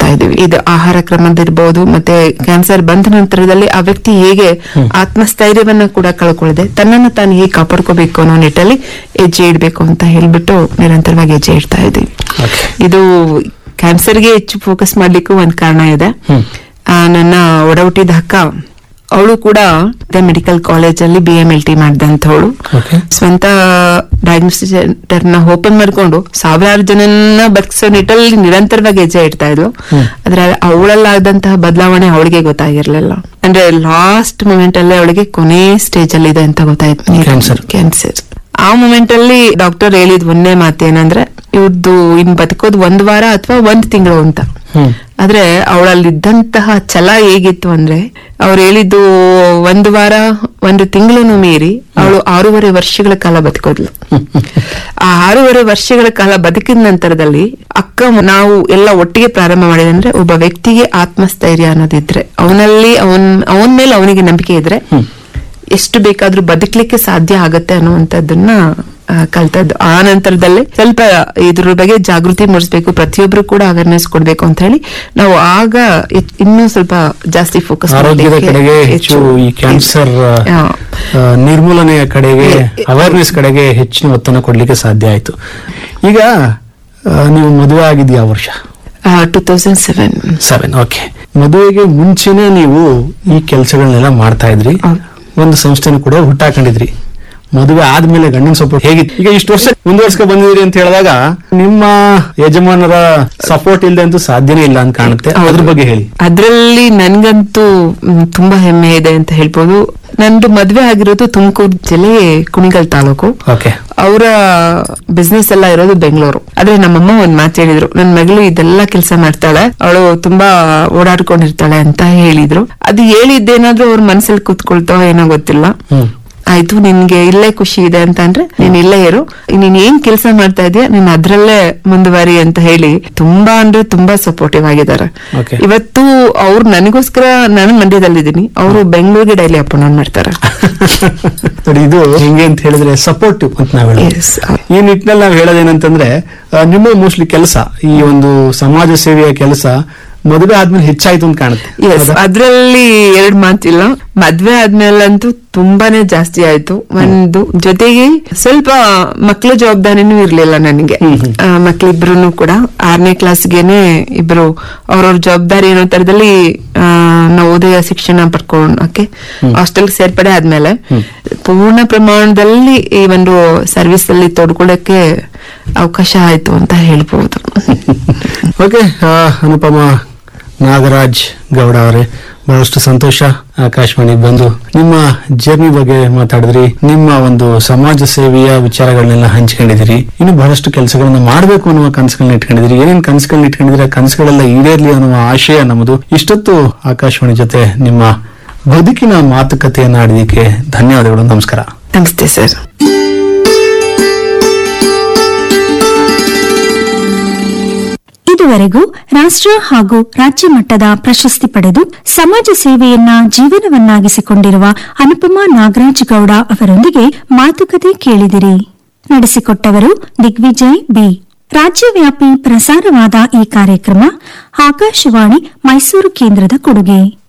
ಇದೀವಿ ಇದು ಆಹಾರ ಕ್ರಮದಿರ್ಬೋದು ಮತ್ತೆ ಕ್ಯಾನ್ಸರ್ ಬಂದ ನಂತರದಲ್ಲಿ ಆ ವ್ಯಕ್ತಿ ಹೇಗೆ ಆತ್ಮಸ್ಥೈರ್ಯವನ್ನ ಕೂಡ ಕಳ್ಕೊಳ್ಳದೆ ತನ್ನನ್ನು ತಾನು ಹೇಗೆ ಕಾಪಾಡ್ಕೋಬೇಕು ಅನ್ನೋ ನಿಟ್ಟಲ್ಲಿ ಹೆಜ್ಜೆ ಇಡಬೇಕು ಅಂತ ಹೇಳ್ಬಿಟ್ಟು ನಿರಂತರವಾಗಿ ಹೆಜ್ಜೆ ಇಡ್ತಾ ಇದ್ದೀವಿ Okay. ಇದು ಕ್ಯಾನ್ಸರ್ಗೆ ಹೆಚ್ಚು ಫೋಕಸ್ ಮಾಡ್ಲಿಕ್ಕೂ ಒಂದ್ ಕಾರಣ ಇದೆ ಹ್ಮ್. ಆ, ನನ್ನ ಒಡ ಹುಟ್ಟಿದ ಅಕ್ಕ ಅವಳು ಕೂಡ ಮೆಡಿಕಲ್ ಕಾಲೇಜಲ್ಲಿ ಬಿ ಎಂ ಎಲ್ ಟಿ ಮಾಡಿದಂಥವಳು Okay. ಸ್ವಂತ ಡಯಾಗ್ನೋಸ್ಟಿಕ್ ಸೆಂಟರ್ ನ ಓಪನ್ ಮಾಡ್ಕೊಂಡು ಸಾವಿರಾರು ಜನನ್ನ ಬದುಕಿಸೋ ನಿಟ್ಟಲ್ಲಿ ನಿರಂತರವಾಗಿ ಹೆಜ್ಜೆ ಇಡ್ತಾ ಇದ್ಲು ಆದ್ರೆ ಅವಳಲ್ಲಾದಂತಹ ಬದಲಾವಣೆ ಅವಳಿಗೆ ಗೊತ್ತಾಗಿರ್ಲಿಲ್ಲ ಅಂದ್ರೆ ಲಾಸ್ಟ್ ಮೂಮೆಂಟ್ ಅಲ್ಲೇ ಅವಳಿಗೆ ಕೊನೆ ಸ್ಟೇಜ್ ಅಲ್ಲಿ ಇದೆ ಅಂತ ಗೊತ್ತಾಯ್ತು Cancer. ಕ್ಯಾನ್ಸರ್ ಆ ಮೂಮೆಂಟ್ ಅಲ್ಲಿ ಡಾಕ್ಟರ್ ಹೇಳಿದ್ ಒಂದೇ ಮಾತೇನಂದ್ರೆ ಇವ್ರದ್ದು ಇನ್ ಬದುಕೋದು ಒಂದ್ ವಾರ ಅಥವಾ ಒಂದ್ ತಿಂಗಳು ಅಂತ ಹ್ಮ್. ಆದ್ರೆ ಅವಳಲ್ಲಿದ್ದಂತಹ ಛಲ ಹೇಗಿತ್ತು ಅಂದ್ರೆ ಅವ್ರು ಹೇಳಿದ್ದು ಒಂದು ವಾರ ಒಂದು ತಿಂಗಳು ಮೀರಿ ಅವಳು ಆರೂವರೆ ವರ್ಷಗಳ ಕಾಲ ಬದುಕೋದ್ಲು ಆ ಆರೂವರೆ ವರ್ಷಗಳ ಕಾಲ ಬದುಕಿದ ನಂತರದಲ್ಲಿ ಅಕ್ಕ ನಾವು ಎಲ್ಲ ಒಟ್ಟಿಗೆ ಪ್ರಾರಂಭ ಮಾಡಿದಂದ್ರೆ ಒಬ್ಬ ವ್ಯಕ್ತಿಗೆ ಆತ್ಮಸ್ಥೈರ್ಯ ಅನ್ನೋದಿದ್ರೆ ಅವನಲ್ಲಿ ಅವನ್ ಅವನ ಮೇಲೆ ಅವನಿಗೆ ನಂಬಿಕೆ ಇದ್ರೆ ಎಷ್ಟು ಬೇಕಾದ್ರೂ ಬದುಕಲಿಕ್ಕೆ ಸಾಧ್ಯ ಆಗತ್ತೆ ಅನ್ನುವಂಥದ್ದನ್ನ ಆ, ಕಲ್ತದ್ದು ಆ ನಂತರದಲ್ಲೇ ಸ್ವಲ್ಪ ಇದ್ರ ಬಗ್ಗೆ ಜಾಗೃತಿ ಮೂಡಿಸ್ಬೇಕು ಪ್ರತಿಯೊಬ್ರು ಕೂಡ ಅವೇರ್ನೆಸ್ ಕೊಡ್ಬೇಕು ಅಂತ ಹೇಳಿ ನಾವು ಆಗ ಇ- ಇನ್ನೂ ಸ್ವಲ್ಪ ಜಾಸ್ತಿ ಫೋಕಸ್ ಆರೋಗ್ಯದ ಕಡೆಗೆ ಹೆಚ್ಚು ಈ ಕ್ಯಾನ್ಸರ್ ಆ, ನಿರ್ಮೂಲನೆಯ ಕಡೆಗೆ ಅವೇರ್ನೆಸ್ ಕಡೆಗೆ ಹೆಚ್ಚಿನ ಒತ್ತನ್ನು ಕೊಡ್ಲಿಕ್ಕೆ ಸಾಧ್ಯ ಆಯ್ತು ಈಗ ಆ, ನೀವು ಮದುವೆ ಆಗಿದ್ದು ಯಾವ ವರ್ಷ two thousand seven seven okay ಮದುವೆಗೆ ಮುಂಚೆನೆ ನೀವು ಈ ಕೆಲಸಗಳನ್ನೆಲ್ಲ ಮಾಡ್ತಾ ಇದ್ರಿ ಹೌದು. ಒಂದು ಸಂಸ್ಥೆನೂ ಕೂಡ ಹುಟ್ಟಾಕೊಂಡಿದ್ರಿ ಮದುವೆ ಆದ್ಮೇಲೆ ಗಂಡಿನ ಸಪೋರ್ಟ್ ಹೇಗಿತ್ತು ಈಗ ಇಷ್ಟು ವರ್ಷ ಮುಂದುವರ್ಸ್ಕೊ ಬಂದಿದ್ರಿ ಅಂತ ಹೇಳಿದಾಗ ನಿಮ್ಮ ಯಜಮಾನರ ಸಪೋರ್ಟ್ ಇಲ್ಲದೆ ಅಂತೂ ಸಾಧ್ಯನೇ ಇಲ್ಲ ಅಂತ ಕಾಣುತ್ತೆ ಅದ್ರ ಬಗ್ಗೆ ಹೇಳಿ ಅದ್ರಲ್ಲಿ ನನ್ಗಂತೂ ಮ್, ತುಂಬಾ ಹೆಮ್ಮೆ ಇದೆ ಅಂತ ಹೇಳ್ಬೋದು ನಂದು ಮದ್ವೆ ಆಗಿರೋದು ತುಮಕೂರು ಜಿಲ್ಲೆ ಕುಣಿಗಲ್ ತಾಲೂಕು ಓಕೆ ಅವರ ಬಿಸ್ನೆಸ್ ಎಲ್ಲ ಇರೋದು ಬೆಂಗಳೂರು ಆದ್ರೆ ನಮ್ಮಮ್ಮ ಒಂದ್ ಮಾತು ಹೇಳಿದ್ರು ನನ್ ಮಗಳು ಇದೆಲ್ಲ ಕೆಲಸ ಮಾಡ್ತಾಳೆ ಅವಳು ತುಂಬಾ ಓಡಾಡ್ಕೊಂಡಿರ್ತಾಳೆ ಅಂತ ಹೇಳಿದ್ರು ಅದು ಹೇಳಿದ್ದೇನಾದ್ರೂ ಅವ್ರ ಮನಸ್ಸಲ್ಲಿ ಕೂತ್ಕೊಳ್ತೋ ಏನೋ ಗೊತ್ತಿಲ್ಲ ಹ್ಮ್ ಆಯ್ತು ನಿನ್ಗೆ ಇಲ್ಲೇ ಖುಷಿ ಇದೆ ಅಂತ ಅಂದ್ರೆ ನೀನ್ ಇಲ್ಲೇ ಇರು ನೀನ್ ಏನ್ ಕೆಲಸ ಮಾಡ್ತಾ ಇದೀಯ ನೀನ್ ಅದ್ರಲ್ಲೇ ಮುಂದುವರಿ ಅಂತ ಹೇಳಿ ತುಂಬಾ ಅಂದ್ರೆ ತುಂಬಾ ಸಪೋರ್ಟಿವ್ ಆಗಿದ್ದಾರೆ Okay. ಇವತ್ತು ಅವ್ರು ನನಗೋಸ್ಕರ ನಾನು ಮಂಡ್ಯದಲ್ಲಿದ್ದೀನಿ ಅವರು ಬೆಂಗಳೂರಿಗೆ ಡೈಲಿ ಅಪ್ ಡೌನ್ ಮಾಡ್ತಾರೆ ನೋಡಿ ಇದು ಹೆಂಗೆ ಅಂತ ಹೇಳಿದ್ರೆ ಸಪೋರ್ಟಿವ್ ಅಂತ ನಾವ್ ಹೇಳೋದು Yes. ಈ ನಿಟ್ಟಿನಲ್ಲಿ ನಾವು ಹೇಳೋದೇನಂತಂದ್ರೆ ಆ, ನಿಮ್ಮ ಮೋಸ್ಟ್ಲಿ ಕೆಲಸ ಈ ಒಂದು ಸಮಾಜ ಸೇವೆಯ ಕೆಲಸ ಮದುವೆ ಆದ್ಮೇಲೆ ಹೆಚ್ಚಾಯ್ತು ಅಂತ ಕಾಣುತ್ತೆ ಎಸ್ ಹೌದಾ? ಅದ್ರಲ್ಲಿ ಎರಡ್ ಮಾತಿಲ್ಲ ಮದ್ವೆ ಆದ್ಮೇಲಂತೂ ತುಂಬಾನೇ ಜಾಸ್ತಿ ಆಯ್ತು ಒಂದು ಜೊತೆಗೆ ಸ್ವಲ್ಪ ಮಕ್ಳ ಜವಾಬ್ದಾರಿನೂ ಇರ್ಲಿಲ್ಲ ನನಗೆ ಹ್ಮ್ ಹ್ಮ್. ಆ, ಮಕ್ಳಿಬ್ರು ಕೂಡ ಆರನೇ ಕ್ಲಾಸ್ಗೆನೆ ಇಬ್ರು ಅವ್ರವ್ರ ಜವಾಬ್ದಾರಿ ಏನೋ ತರದಲ್ಲಿ ಆ, ನವೋದಯ ಶಿಕ್ಷಣ ಪಡ್ಕೊಂಡಕ್ಕೆ ಹಾಸ್ಟೆಲ್ ಸೇರ್ಪಡೆ ಆದ್ಮೇಲೆ ಪೂರ್ಣ ಪ್ರಮಾಣದಲ್ಲಿ ಈ ಒಂದು ಸರ್ವಿಸ್ ಅಲ್ಲಿ ತೊಡ್ಕೊಳ್ಳಕ್ಕೆ ಅವಕಾಶ ಆಯ್ತು ಅಂತ ಹೇಳ್ಬಹುದು ಓಕೆ ಆ, ಅನುಪಮ ನಾಗರಾಜ್ ಗೌಡ ಅವರೇ ಬಹಳಷ್ಟು ಸಂತೋಷ ಆಕಾಶವಾಣಿ ಬಂದು ನಿಮ್ಮ ಜರ್ನಿ ಬಗ್ಗೆ ಮಾತಾಡಿದ್ರಿ ನಿಮ್ಮ ಒಂದು ಸಮಾಜ ಸೇವೆಯ ವಿಚಾರಗಳನ್ನೆಲ್ಲ ಹಂಚ್ಕೊಂಡಿದಿರಿ ಇನ್ನು ಬಹಳಷ್ಟು ಕೆಲಸಗಳನ್ನ ಮಾಡಬೇಕು ಅನ್ನುವ ಕನಸುಗಳನ್ನ ಇಟ್ಕೊಂಡಿದಿರಿ ಏನೇನ್ ಕನಸುಗಳನ್ನ ಇಟ್ಕೊಂಡಿದಿರಿ ಆ ಕನಸುಗಳೆಲ್ಲ ಈಡೇರ್ಲಿ ಅನ್ನುವ ಆಶಯ ನಮ್ಮದು ಇಷ್ಟೊತ್ತು ಆಕಾಶವಾಣಿ ಜೊತೆ ನಿಮ್ಮ ಬದುಕಿನ ಮಾತುಕತೆಯನ್ನ ಆಡಿದಕ್ಕೆ ಧನ್ಯವಾದಗಳು ನಮಸ್ಕಾರ ನಮಸ್ತೆ ಸರ್ ಇದುವರೆಗೂ ರಾಷ್ಟ್ರ ಹಾಗೂ ರಾಜ್ಯ ಮಟ್ಟದ ಪ್ರಶಸ್ತಿ ಪಡೆದು ಸಮಾಜ ಸೇವೆಯನ್ನ ಜೀವನವನ್ನಾಗಿಸಿಕೊಂಡಿರುವ ಅನುಪಮಾ ನಾಗರಾಜ್ ಗೌಡ ಅವರೊಂದಿಗೆ ಮಾತುಕತೆ ಕೇಳಿದಿರಿ ನಡೆಸಿಕೊಟ್ಟವರು ದಿಗ್ವಿಜಯ್ ಬಿ ರಾಜ್ಯವ್ಯಾಪಿ ಪ್ರಸಾರವಾದ ಈ ಕಾರ್ಯಕ್ರಮ ಆಕಾಶವಾಣಿ ಮೈಸೂರು ಕೇಂದ್ರದ ಕೊಡುಗೆ